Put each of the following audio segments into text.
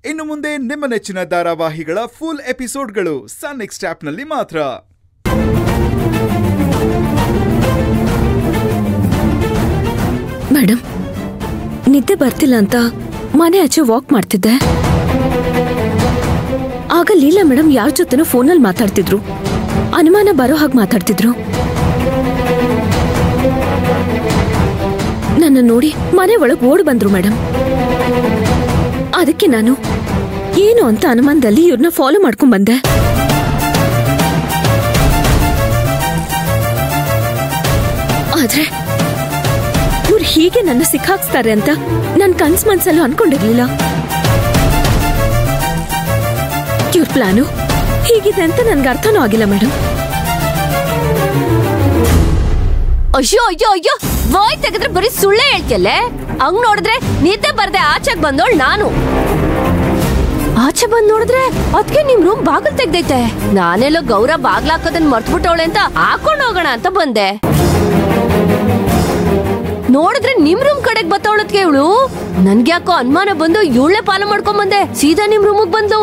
ಇನ್ನು ಮುಂದೆ ನಿಮ್ಮ ನೆಚ್ಚಿನ ಧಾರಾವಾಹಿಗಳ ಫುಲ್ ಎಪಿಸೋಡ್ಗಳು ಸನ್ ನೆಕ್ಸ್ಟ್ ಆಪ್ನಲ್ಲಿ ಮಾತ್ರ ಮೇಡಮ್ ನಿದ್ದೆ ಬರ್ತಿಲ್ಲ ಅಂತ ಮನೆ ಆಚೆ ವಾಕ್ ಮಾಡ್ತಿದ್ದೆ ಆಗ ಲೀಲಾ ಮೇಡಮ್ ಯಾರ ಜೊತೆನೋ ಫೋನಲ್ಲಿ ಮಾತಾಡ್ತಿದ್ರು ಅನುಮಾನ ಬರೋ ಹಾಗೆ ಮಾತಾಡ್ತಿದ್ರು ನನ್ನ ನೋಡಿ ಮನೆ ಒಳಗೆ ಓಡ್ ಬಂದ್ರು ಮೇಡಮ್ ಅದಕ್ಕೆ ನಾನು ಏನು ಅಂತ ಅನುಮಾನದಲ್ಲಿ ಇವ್ರನ್ನ ಫಾಲೋ ಮಾಡ್ಕೊಂಡ್ ಬಂದೆ ಆದ್ರೆ ಇವ್ರು ಹೀಗೆ ನನ್ನ ಸಿಕ್ಕಾಕ್ಸ್ತಾರೆ ಅಂತ ನನ್ ಕನ್ಸ್ ಮನ್ಸಲ್ಲೂ ಅನ್ಕೊಂಡಿರ್ಲಿಲ್ಲ ಇವ್ರ ಪ್ಲಾನು ಹೀಗಿದೆ ಅಂತ ನನ್ಗೆ ಅರ್ಥನೂ ಆಗಿಲ್ಲ ಮೇಡಮ್ ಅಯ್ಯೋ ಅಯ್ಯೋ ಅಯ್ಯೋ ವಾಯ್ ತೆಗೆದ್ರೆ ಬರೀ ಸುಳ್ಳೆ ಹೇಳ್ತಿಯಲ್ಲೇ ಹಂಗ್ ನೋಡಿದ್ರೆ ನಿದ್ದೆ ಬರ್ದೆ ಆಚೆಗ್ ಬಂದೋಳ್ ನಾನು ಆಚೆ ಬಂದ್ ನೋಡಿದ್ರೆ ಅದಕ್ಕೆ ನಿಮ್ ರೂಮ್ ಬಾಗಿಲ್ ತೆಗ್ದೈತೆ ನಾನೆಲ್ಲೋ ಗೌರ ಬಾಗ್ಲಾಕೋದನ್ ಮರ್ತ್ಬಿಟ್ಟವಳೆ ಅಂತ ಹಾಕೊಂಡ್ ಹೋಗೋಣ ಅಂತ ಬಂದೆ ನೋಡಿದ್ರೆ ನಿಮ್ ರೂಮ್ ಕಡೆಗ್ ಬತ್ತವಳದ್ಕೆ ಇವಳು ನನ್ಗ್ಯಾಕೋ ಅನುಮಾನ ಬಂದು ಇವಳೆ ಪಾಲ ಮಾಡ್ಕೊಂಡ್ ಬಂದೆ ಸೀದಾ ನಿಮ್ ರೂಮಿಗ್ ಬಂದು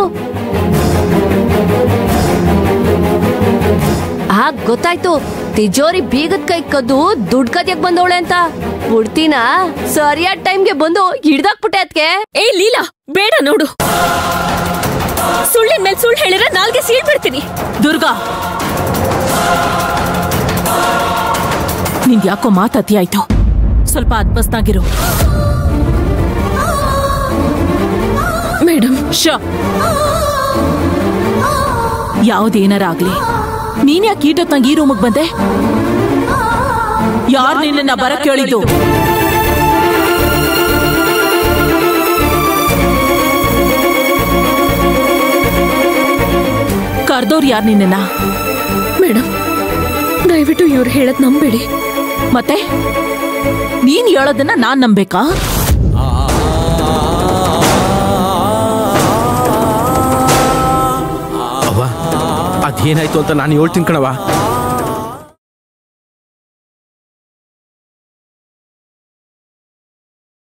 ಆಗ ಗೊತ್ತಾಯ್ತು ತಿಜೋರಿ ಬೀಗದ ಕೈ ಕದ್ದು ದುಡ್ಡು ಕದಿಯಕ್ ಬಂದವಳೆ ಅಂತ ಪುಡ್ತಿನ ಸರಿಯಾದ ಟೈಮ್ಗೆ ಬಂದು ಹಿಡ್ದಾಕ್ಬಿಟ್ಟೆ ಅದ್ಕೆ ಏ ಲೀಲಾ ಬೇಡ ನೋಡು ಸುಳ್ಳಿನ ಮೇಲೆ ಸುಳ್ಳು ಹೇಳಿದ್ರೆ ನಾಲ್ಗೆ ಸೀಳ್ ಬಿಡ್ತೀನಿ ದುರ್ಗಾ ನಿಂದ್ ಯಾಕೋ ಮಾತು ಅತಿ ಆಯ್ತು ಸ್ವಲ್ಪ ಅದ್ಬಸ್ನಾಗಿರು ಮೇಡಮ್ ಶ ಯಾವ್ದೇನಾರ ಆಗ್ಲಿ ನೀನ್ ಯಾಕೆ ಈಟೊತ್ನಾಗ ಈ ರೂಮಿಗೆ ಬಂದೆ ಯಾರು ನಿನ್ನ ಬರಕ್ ಹೇಳಿದ್ದು ಕರ್ದವ್ರು ಯಾರು ನಿನ್ನ ಮೇಡಮ್ ದಯವಿಟ್ಟು ಇವ್ರು ಹೇಳದ್ ನಂಬೇಡಿ ಮತ್ತೆ ನೀನ್ ಹೇಳೋದನ್ನ ನಾನ್ ನಂಬೇಕಾ ಅವ್ವ ಅದೇನಾಯ್ತು ಅಂತ ನಾನು ಹೇಳ್ತೀನಿ ಕಣವ